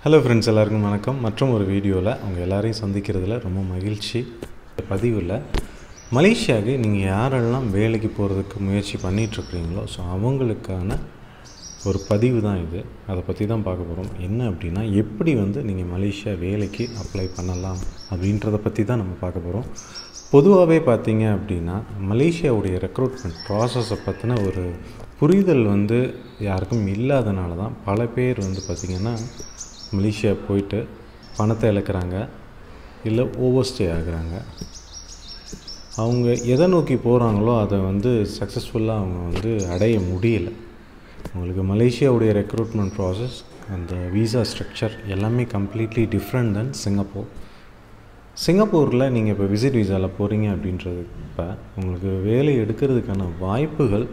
hello friends எல்லாருக்கும் வணக்கம் மற்றும் ஒரு வீடியோவில் அவங்க எல்லாரையும் சந்திக்கிறதுல ரொம்ப மகிழ்ச்சி பதிவில் மலேசியாவுக்கு நீங்கள் யாரெல்லாம் வேலைக்கு போகிறதுக்கு முயற்சி பண்ணிகிட்ருக்குறீங்களோ ஸோ அவங்களுக்கான ஒரு பதிவு தான் இது அதை பற்றி தான் பார்க்க போகிறோம் என்ன அப்படின்னா எப்படி வந்து நீங்கள் மலேசியா வேலைக்கு அப்ளை பண்ணலாம் அப்படின்றத பற்றி தான் நம்ம பார்க்க போகிறோம் பொதுவாகவே பார்த்தீங்க அப்படின்னா மலேசியாவுடைய ரெக்ரூட்மெண்ட் ப்ராசஸை பற்றின ஒரு புரிதல் வந்து யாருக்கும் இல்லாதனால தான் பல பேர் வந்து பார்த்திங்கன்னா மலேசியா போயிட்டு பணத்தை இழக்கிறாங்க இல்லை ஓவர் ஸ்டே ஆகுறாங்க அவங்க எதை நோக்கி போகிறாங்களோ அதை வந்து சக்ஸஸ்ஃபுல்லாக அவங்க வந்து அடைய முடியல உங்களுக்கு மலேசியாவுடைய ரெக்ரூட்மெண்ட் ப்ராசஸ் அந்த விசா ஸ்ட்ரக்சர் எல்லாமே கம்ப்ளீட்லி டிஃப்ரெண்ட் தென் சிங்கப்பூர் சிங்கப்பூரில் நீங்கள் இப்போ விசிட் விசாவில் போகிறீங்க அப்படின்றது இப்போ உங்களுக்கு வேலை எடுக்கிறதுக்கான வாய்ப்புகள்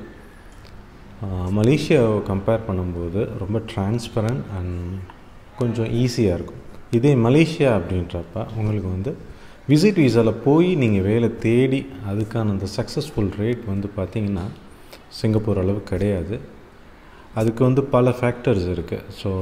மலேசியாவை கம்பேர் பண்ணும்போது ரொம்ப டிரான்ஸ்பரண்ட் அண்ட் கொஞ்சம் ஈஸியாக இருக்கும் இதே மலேசியா அப்படின்றப்ப உங்களுக்கு வந்து விசிட் விசாவில் போய் நீங்கள் வேலை தேடி அதுக்கான அந்த சக்ஸஸ்ஃபுல் ரேட் வந்து பார்த்திங்கன்னா சிங்கப்பூர் அளவு கிடையாது அதுக்கு வந்து பல ஃபேக்டர்ஸ் இருக்குது ஸோ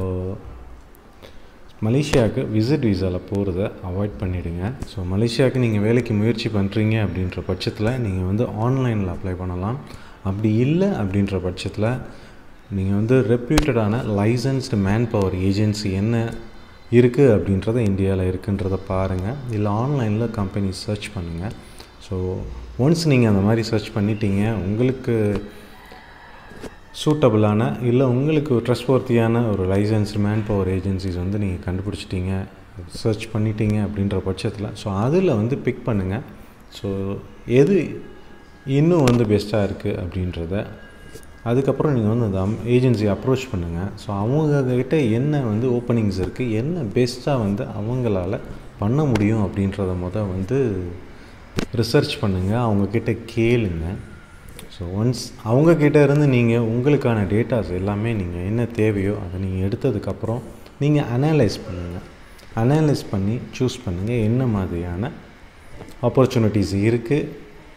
மலேசியாவுக்கு விசிட் விசாவில் போகிறத அவாய்ட் பண்ணிவிடுங்க ஸோ மலேசியாவுக்கு நீங்கள் வேலைக்கு முயற்சி பண்ணுறீங்க அப்படின்ற பட்சத்தில் நீங்கள் வந்து ஆன்லைனில் அப்ளை பண்ணலாம் அப்படி இல்லை அப்படின்ற பட்சத்தில் நீங்கள் வந்து ரெப்யூட்டடான லைசன்ஸ்டு மேன் பவர் ஏஜென்சி என்ன இருக்குது அப்படின்றத இந்தியாவில் இருக்குன்றத பாருங்கள் இல்லை ஆன்லைனில் கம்பெனி சர்ச் பண்ணுங்கள் ஸோ ஒன்ஸ் நீங்கள் அந்த மாதிரி சர்ச் பண்ணிட்டீங்க உங்களுக்கு சூட்டபிளான இல்லை உங்களுக்கு ட்ரஸ்ட்வொர்த்தியான ஒரு லைசன்ஸ்டு மேன் பவர் ஏஜென்சிஸ் வந்து நீங்கள் கண்டுபிடிச்சிட்டீங்க சர்ச் பண்ணிட்டீங்க அப்படின்ற பட்சத்தில் ஸோ அதில் வந்து பிக் பண்ணுங்கள் ஸோ எது இன்னும் வந்து பெஸ்ட்டாக இருக்குது அப்படின்றத அதுக்கப்புறம் நீங்கள் வந்து அந்த ஏஜென்சி அப்ரோச் பண்ணுங்கள் ஸோ அவங்கக்கிட்ட என்ன வந்து ஓப்பனிங்ஸ் இருக்குது என்ன பெஸ்ட்டாக வந்து அவங்களால பண்ண முடியும் அப்படின்றத முத வந்து ரிசர்ச் பண்ணுங்கள் அவங்கக்கிட்ட கேளுங்க ஸோ ஒன்ஸ் அவங்கக்கிட்ட இருந்து நீங்கள் உங்களுக்கான டேட்டாஸ் எல்லாமே நீங்கள் என்ன தேவையோ அதை நீங்கள் எடுத்ததுக்கப்புறம் நீங்கள் அனலைஸ் பண்ணுங்கள் அனலைஸ் பண்ணி சூஸ் பண்ணுங்கள் என்ன மாதிரியான ஆப்பர்ச்சுனிட்டிஸ் இருக்குது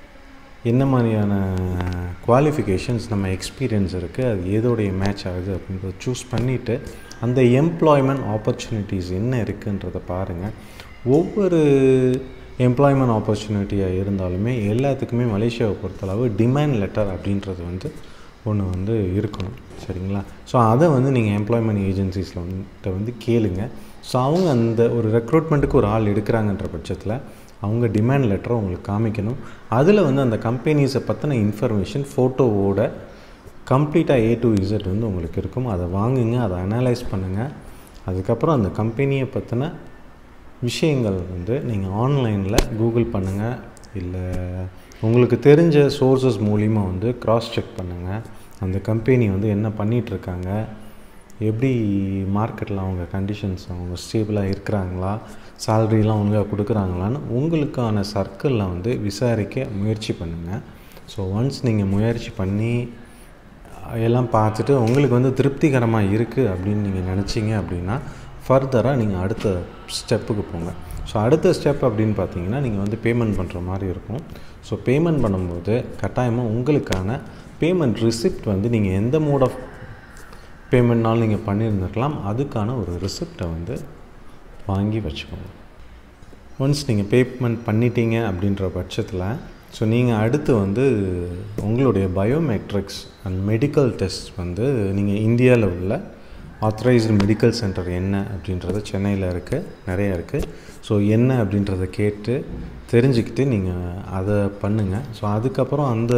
என்ன மாதிரியான குவாலிஃபிகேஷன்ஸ் நம்ம எக்ஸ்பீரியன்ஸ் இருக்குது அது எதோடைய மேட்ச் ஆகுது அப்படின்றத சூஸ் பண்ணிவிட்டு அந்த எம்ப்ளாய்மெண்ட் ஆப்பர்ச்சுனிட்டிஸ் என்ன இருக்குன்றதை பாருங்கள் ஒவ்வொரு எம்ப்ளாய்மெண்ட் ஆப்பர்ச்சுனிட்டியாக இருந்தாலுமே எல்லாத்துக்குமே மலேசியாவை பொறுத்தளவு டிமாண்ட் லெட்டர் அப்படின்றது வந்து ஒன்று வந்து இருக்கணும் சரிங்களா ஸோ அதை வந்து நீங்கள் எம்ப்ளாய்மெண்ட் ஏஜென்சிஸில் வந்துட்டு வந்து கேளுங்க ஸோ அவங்க அந்த ஒரு ரெக்ரூட்மெண்ட்டுக்கு ஒரு ஆள் எடுக்கிறாங்கன்ற பட்சத்தில் அவங்க டிமாண்ட் லெட்டரை உங்களுக்கு காமிக்கணும் அதில் வந்து அந்த கம்பெனிஸை பற்றின இன்ஃபர்மேஷன் ஃபோட்டோவோட கம்ப்ளீட்டாக ஏ டு இசட் வந்து உங்களுக்கு இருக்கும் அதை வாங்குங்க அதை அனலைஸ் பண்ணுங்கள் அதுக்கப்புறம் அந்த கம்பெனியை பற்றின விஷயங்கள் வந்து நீங்கள் ஆன்லைனில் கூகுள் பண்ணுங்கள் இல்லை உங்களுக்கு தெரிஞ்ச சோர்ஸஸ் மூலிமா வந்து க்ராஸ் செக் பண்ணுங்கள் அந்த கம்பெனி வந்து என்ன பண்ணிகிட்ருக்காங்க எப்படி மார்க்கெட்டில் அவங்க கண்டிஷன்ஸ் அவங்க ஸ்டேபிளாக இருக்கிறாங்களா சேலரிலாம் ஒழுங்காக கொடுக்குறாங்களான்னு உங்களுக்கான சர்க்கிளில் வந்து விசாரிக்க முயற்சி பண்ணுங்கள் ஸோ ஒன்ஸ் நீங்கள் முயற்சி பண்ணி எல்லாம் பார்த்துட்டு உங்களுக்கு வந்து திருப்திகரமாக இருக்குது அப்படின்னு நீங்கள் நினச்சிங்க அப்படின்னா ஃபர்தராக நீங்கள் அடுத்த ஸ்டெப்புக்கு போங்க ஸோ அடுத்த ஸ்டெப் அப்படின்னு பார்த்தீங்கன்னா நீங்கள் வந்து பேமெண்ட் பண்ணுற மாதிரி இருக்கும் ஸோ பேமெண்ட் பண்ணும்போது கட்டாயமாக உங்களுக்கான பேமெண்ட் ரிசிப்ட் வந்து நீங்கள் எந்த மோட் ஆஃப் பேமெண்ட்னாலும் நீங்கள் பண்ணியிருந்துருக்கலாம் அதுக்கான ஒரு ரிசிப்டை வந்து வாங்கி வச்சுக்கோங்க ஒன்ஸ் நீங்கள் பேமெண்ட் பண்ணிட்டீங்க அப்படின்ற பட்சத்தில் ஸோ நீங்கள் அடுத்து வந்து உங்களுடைய பயோமெட்ரிக்ஸ் அண்ட் மெடிக்கல் டெஸ்ட் வந்து நீங்கள் இந்தியாவில் உள்ள ஆத்தரைஸ்டு மெடிக்கல் சென்டர் என்ன அப்படின்றது சென்னையில் இருக்குது நிறையா இருக்குது ஸோ என்ன அப்படின்றத கேட்டு தெரிஞ்சுக்கிட்டு நீங்கள் அதை பண்ணுங்கள் ஸோ அதுக்கப்புறம் அந்த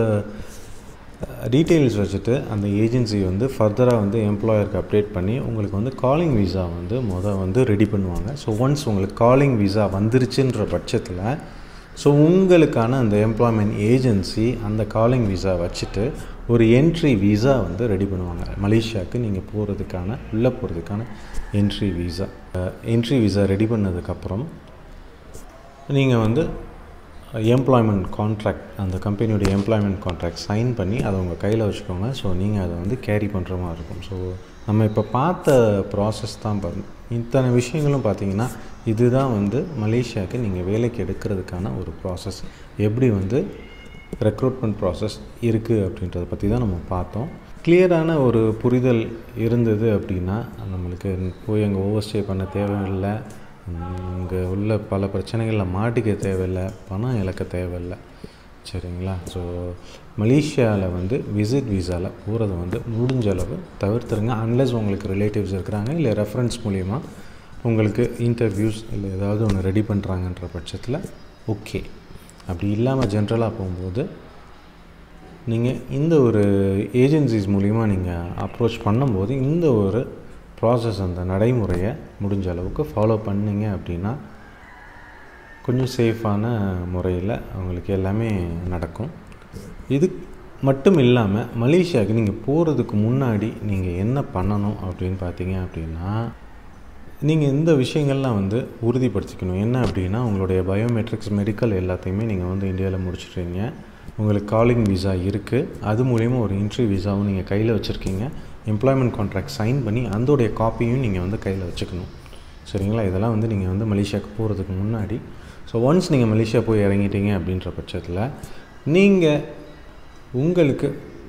டீட்டெயில்ஸ் வச்சுட்டு அந்த ஏஜென்சி வந்து ஃபர்தராக வந்து எம்ப்ளாயருக்கு அப்டேட் பண்ணி உங்களுக்கு வந்து காலிங் விசா வந்து மொதல் வந்து ரெடி பண்ணுவாங்க ஸோ ஒன்ஸ் உங்களுக்கு காலிங் விசா வந்துருச்சுன்ற பட்சத்தில் ஸோ உங்களுக்கான அந்த எம்ப்ளாய்மெண்ட் ஏஜென்சி அந்த காலிங் விசா வச்சுட்டு ஒரு என்ட்ரி விசா வந்து ரெடி பண்ணுவாங்க மலேசியாவுக்கு நீங்கள் போகிறதுக்கான உள்ளே போகிறதுக்கான entry visa entry visa ready பண்ணதுக்கப்புறம் நீங்கள் வந்து எம்ப்ளாய்மெண்ட் கான்ட்ராக்ட் அந்த கம்பெனியோடைய எம்ப்ளாய்மெண்ட் கான்ட்ராக்ட் சைன் பண்ணி அதை உங்கள் கையில் வச்சுக்கோங்க ஸோ நீங்கள் அதை வந்து கேரி பண்ணுற மாதிரி இருக்கும் ஸோ நம்ம இப்போ பார்த்த ப்ராசஸ் தான் பாருங்க இத்தனை விஷயங்களும் பார்த்தீங்கன்னா இதுதான் வந்து மலேசியாவுக்கு நீங்கள் வேலைக்கு எடுக்கிறதுக்கான ஒரு ப்ராசஸ் எப்படி வந்து ரெக்ரூட்மெண்ட் ப்ராசஸ் இருக்குது அப்படின்றத பற்றி தான் நம்ம பார்த்தோம் கிளியரான ஒரு புரிதல் இருந்தது அப்படின்னா நம்மளுக்கு போய் அங்கே ஓவர் ஸ்டே பண்ண தேவையில்லை இங்கே உள்ள பல பிரச்சனைகளில் மாட்டிக்க தேவையில்லை பணம் இழக்க தேவையில்லை சரிங்களா ஸோ மலேசியாவில் வந்து விசிட் விசாவில் போகிறத வந்து முடிஞ்ச அளவு தவிர்த்துருங்க அன்லஸ் உங்களுக்கு ரிலேட்டிவ்ஸ் இருக்கிறாங்க இல்லை ரெஃபரன்ஸ் மூலிமா உங்களுக்கு இன்டர்வியூஸ் இல்லை ஏதாவது ஒன்று ரெடி பண்ணுறாங்கன்ற பட்சத்தில் ஓகே அப்படி இல்லாமல் ஜென்ரலாக போகும்போது நீங்கள் இந்த ஒரு ஏஜென்சிஸ் மூலிமா நீங்கள் அப்ரோச் பண்ணும்போது இந்த ஒரு ப்ராசஸ் அந்த நடைமுறையை முடிஞ்ச அளவுக்கு ஃபாலோ பண்ணீங்க அப்படின்னா கொஞ்சம் சேஃபான முறையில் அவங்களுக்கு எல்லாமே நடக்கும் இது மட்டும் இல்லாமல் மலேசியாவுக்கு நீங்கள் போகிறதுக்கு முன்னாடி நீங்கள் என்ன பண்ணணும் அப்படின்னு பார்த்தீங்க அப்படின்னா நீங்கள் இந்த விஷயங்கள்லாம் வந்து உறுதிப்படுத்திக்கணும் என்ன அப்படின்னா உங்களுடைய பயோமெட்ரிக்ஸ் மெடிக்கல் எல்லாத்தையுமே நீங்கள் வந்து இந்தியாவில் முடிச்சிட்றீங்க உங்களுக்கு காலிங் விசா இருக்குது அது மூலயமா ஒரு இன்ட்ரி விசாவும் நீங்கள் கையில் வச்சுருக்கீங்க எம்ப்ளாய்மெண்ட் கான்ட்ராக்ட் சைன் பண்ணி அதோடைய காப்பியும் நீங்கள் வந்து கையில் வச்சுக்கணும் சரிங்களா இதெல்லாம் வந்து நீங்கள் வந்து மலேசியாவுக்கு போகிறதுக்கு முன்னாடி ஸோ ஒன்ஸ் நீங்கள் மலேசியா போய் இறங்கிட்டீங்க அப்படின்ற பட்சத்தில் நீங்கள் உங்களுக்கு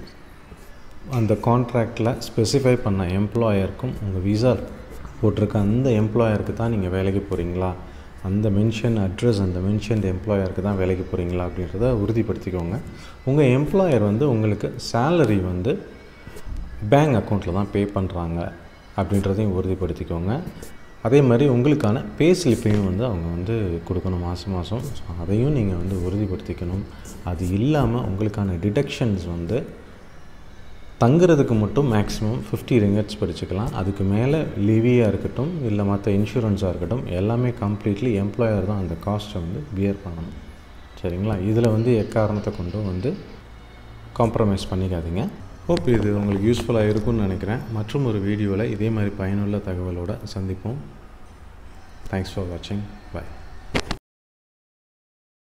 அந்த கான்ட்ராக்டில் ஸ்பெசிஃபை பண்ண எம்ப்ளாயருக்கும் உங்கள் விசா போட்டிருக்க அந்த எம்ப்ளாயருக்கு தான் நீங்கள் வேலைக்கு போகிறீங்களா அந்த மென்ஷன் அட்ரஸ் அந்த மென்ஷன் எம்ப்ளாயருக்கு தான் வேலைக்கு போகிறீங்களா அப்படின்றத உறுதிப்படுத்திக்கோங்க உங்கள் எம்ப்ளாயர் வந்து உங்களுக்கு சேலரி வந்து பேங்க் அக்கௌண்ட்டில் தான் பே பண்ணுறாங்க அப்படின்றதையும் உறுதிப்படுத்திக்கோங்க அதே மாதிரி உங்களுக்கான பே ஸ்லிப்பையும் வந்து அவங்க வந்து கொடுக்கணும் மாதம் மாதம் ஸோ அதையும் நீங்கள் வந்து உறுதிப்படுத்திக்கணும் அது இல்லாமல் உங்களுக்கான டிடக்ஷன்ஸ் வந்து தங்குறதுக்கு மட்டும் மேக்ஸிமம் ஃபிஃப்டி ரிங்கட்ஸ் படிச்சுக்கலாம் அதுக்கு மேலே லிவியாக இருக்கட்டும் இல்லை மற்ற இன்சூரன்ஸாக இருக்கட்டும் எல்லாமே கம்ப்ளீட்லி எம்ப்ளாயர் தான் அந்த காஸ்ட்டை வந்து பியர் பண்ணணும் சரிங்களா இதில் வந்து எக்காரணத்தை கொண்டும் வந்து காம்ப்ரமைஸ் பண்ணிக்காதீங்க ஹோப் இது உங்களுக்கு யூஸ்ஃபுல்லாக இருக்கும்னு நினைக்கிறேன் மற்றும் ஒரு வீடியோவில் இதே மாதிரி பயனுள்ள தகவலோடு சந்திப்போம் தேங்க்ஸ் ஃபார் வாட்சிங் பாய்